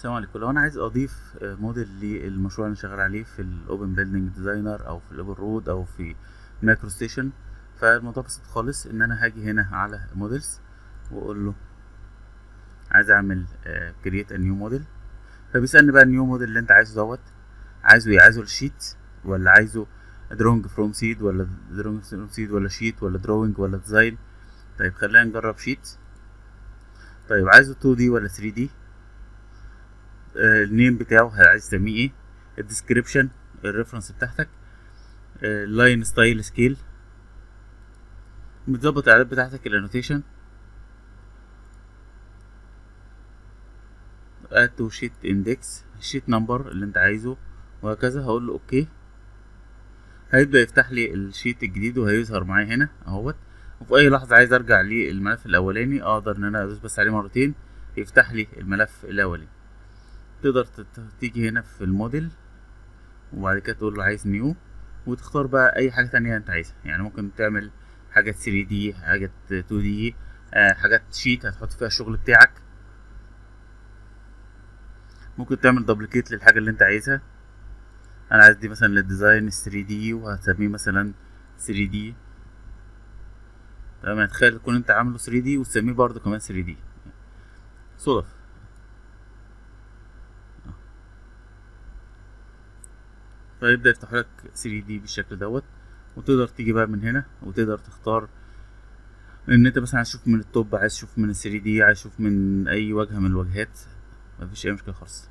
السلام عليكم لو انا عايز اضيف آه، موديل للمشروع اللي انا شغال عليه في الاوبن بيلدينج ديزاينر او في الاوبن رود او في مايكرو ستيشن فالموضوع بسيط خالص ان انا هاجي هنا على موديلز واقول له عايز اعمل كرييت ا نيو موديل فبيسالني بقى النيو موديل اللي انت عايزه دوت عايزه ايه عايزه الشيت ولا عايزه دروينج فروم سيد ولا دروينج فروم سيد ولا شيت ولا دروينج ولا ديزاين طيب خلينا نجرب شيت طيب عايزه 2 دي ولا 3 دي النيم بتاعه عايز تسميه ايه الديسكريبشن الريفرنس بتاعتك اللاين ستايل سكيل بتظبط الاعداد بتاعتك الانوتيشن اد تو شيت اندكس الشيت نمبر اللي انت عايزه وهكذا هقول له اوكي هيبدا يفتح لي الشيت الجديد وهيظهر معايا هنا اهوت وفي اي لحظه عايز ارجع للملف الاولاني اقدر ان انا ادوس بس عليه مرتين يفتح لي الملف الاولاني تقدر تيجي هنا في الموديل وبعد كده تقول له عايز نيو وتختار بقى اي حاجه تانية انت عايزها يعني ممكن تعمل حاجات 3 دي حاجات 2 دي آه حاجات شيت هتحط فيها الشغل بتاعك ممكن تعمل دبليكيت للحاجه اللي انت عايزها انا عايز دي مثلا للديزاين 3 دي وهتسميه مثلا 3 دي تمام تخيل تكون انت عامله 3 دي وتسميه برضه كمان 3 دي صدف فيبدأ يفتح لك 3 دي بالشكل دوت وتقدر تيجي بقى من هنا وتقدر تختار ان انت مثلا عايز تشوف من التوب عايز تشوف من ال 3 دي عايز تشوف من اي وجهه من الوجهات مفيش اي مشكله خالص